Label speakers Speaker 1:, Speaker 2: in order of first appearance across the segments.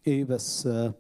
Speaker 1: ايه بس آه،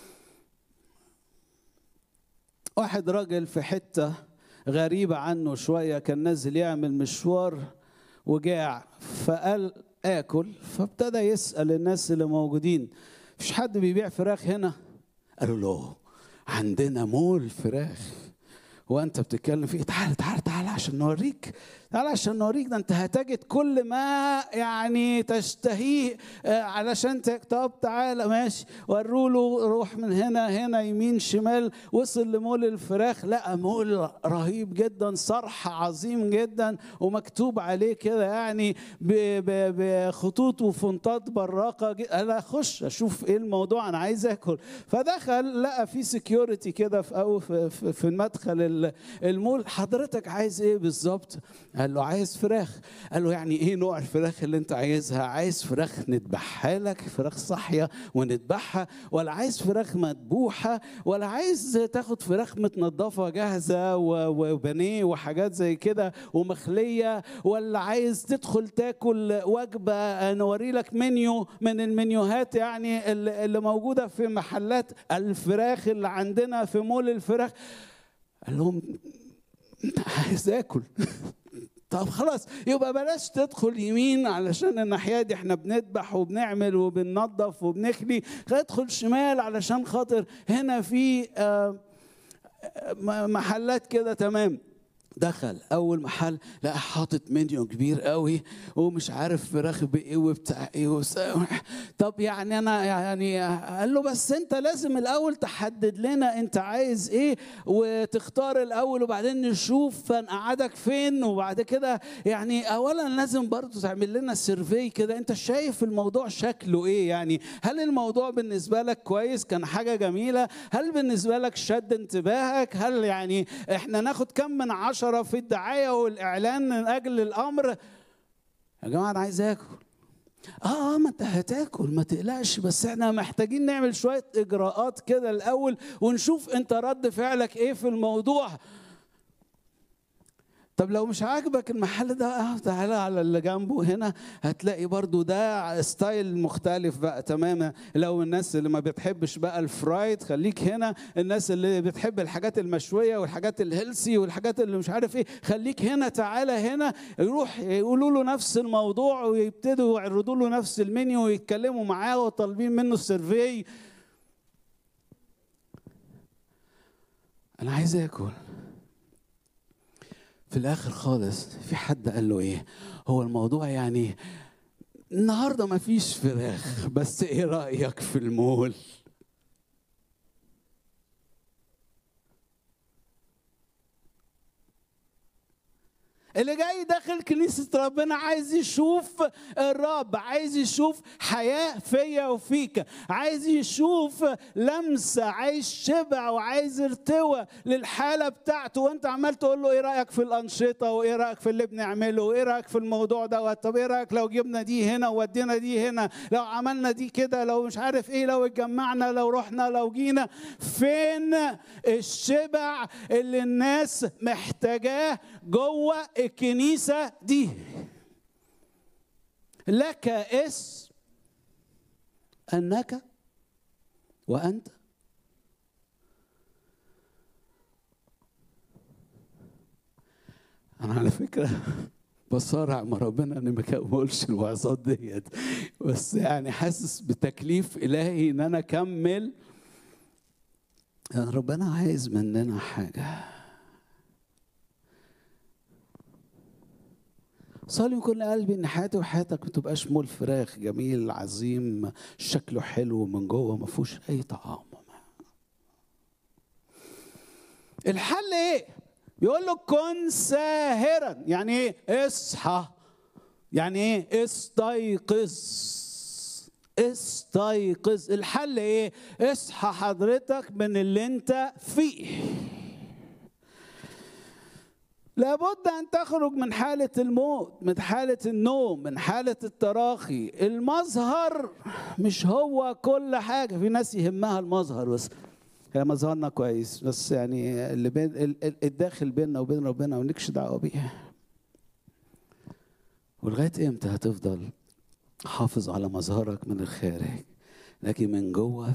Speaker 1: واحد راجل في حته غريبه عنه شويه كان نازل يعمل مشوار وجاع فقال اكل فابتدى يسال الناس اللي موجودين مفيش حد بيبيع فراخ هنا قالوا له عندنا مول فراخ وانت بتتكلم في إيه؟ تعال تعال تعال عشان نوريك تعال عشان نوريك ده انت هتجد كل ما يعني تشتهيه آه، علشان ت- طب تعال ماشي وروا له روح من هنا هنا يمين شمال وصل لمول الفراخ لقى مول رهيب جدا صرح عظيم جدا ومكتوب عليه كده يعني ب- ب- بخطوط وفونتات براقه ج- قال اخش اشوف ايه الموضوع انا عايز اكل فدخل لقى في سكيورتي كده في أو في, في, في المدخل ال- المول حضرتك عايز ايه بالظبط قال له عايز فراخ قال له يعني ايه نوع الفراخ اللي انت عايزها عايز فراخ نذبحها لك فراخ صاحيه ونذبحها ولا عايز فراخ مذبوحه ولا عايز تاخد فراخ متنضفه جاهزه و- وبانيه وحاجات زي كده ومخليه ولا عايز تدخل تاكل وجبه نوري لك منيو من المنيوهات يعني اللي اللي موجوده في محلات الفراخ اللي عندنا في مول الفراخ قال لهم عايز اكل طب خلاص يبقى بلاش تدخل يمين علشان الناحيه دي احنا بنذبح وبنعمل وبننظف وبنخلي ادخل شمال علشان خاطر هنا في آه، م- محلات كده تمام دخل اول محل لقى حاطط منيو كبير قوي ومش عارف فراخ بايه وبتاع ايه وس- طب يعني انا يعني قال له بس انت لازم الاول تحدد لنا انت عايز ايه وتختار الاول وبعدين نشوف هنقعدك فين وبعد كده يعني اولا لازم برضو تعمل لنا سيرفي كده انت شايف الموضوع شكله ايه يعني هل الموضوع بالنسبه لك كويس كان حاجه جميله هل بالنسبه لك شد انتباهك هل يعني احنا ناخد كم من عشرة في الدعايه والاعلان من اجل الامر يا جماعه انا عايز اكل اه اه ما انت هتاكل ما تقلقش بس احنا محتاجين نعمل شويه اجراءات كده الاول ونشوف انت رد فعلك ايه في الموضوع طب لو مش عاجبك المحل ده اه تعالى على اللي جنبه هنا هتلاقي برضو ده ستايل مختلف بقى تماما لو الناس اللي ما بتحبش بقى الفرايد خليك هنا الناس اللي بتحب الحاجات المشوية والحاجات الهيلسي والحاجات اللي مش عارف ايه خليك هنا تعالى هنا يروح يقولوا له نفس الموضوع ويبتدوا يعرضوا له نفس المنيو ويتكلموا معاه وطالبين منه السيرفي انا عايز اكل في الاخر خالص في حد قال له ايه هو الموضوع يعني النهارده ما فيش فراخ بس ايه رايك في المول اللي جاي داخل كنيسة ربنا عايز يشوف الرب عايز يشوف حياة فيا وفيك عايز يشوف لمسة عايز شبع وعايز ارتوى للحالة بتاعته وانت عمال تقول له ايه رأيك في الأنشطة وايه رأيك في اللي بنعمله وايه رأيك في الموضوع دوت طب ايه رأيك لو جبنا دي هنا وودينا دي هنا لو عملنا دي كده لو مش عارف ايه لو اتجمعنا لو رحنا لو جينا فين الشبع اللي الناس محتاجاه جوه الكنيسة دي لك اسم أنك وأنت أنا على فكرة بصارع مع ربنا اني ما اقولش الوعظات ديت بس يعني حاسس بتكليف الهي ان انا اكمل ربنا عايز مننا حاجه صلي من كل قلبي ان حياتي وحياتك ما تبقاش مول فراخ جميل عظيم شكله حلو من جوه ما فيهوش اي طعام الحل ايه بيقول له كن ساهرا يعني ايه اصحى يعني ايه استيقظ استيقظ الحل ايه اصحى حضرتك من اللي انت فيه لابد ان تخرج من حاله الموت من حاله النوم من حاله التراخي المظهر مش هو كل حاجه في ناس يهمها المظهر بس هي مظهرنا كويس بس يعني اللي بين الداخل بيننا وبين ربنا مالكش دعوه بيه ولغايه امتى هتفضل حافظ على مظهرك من الخارج لكن من جوه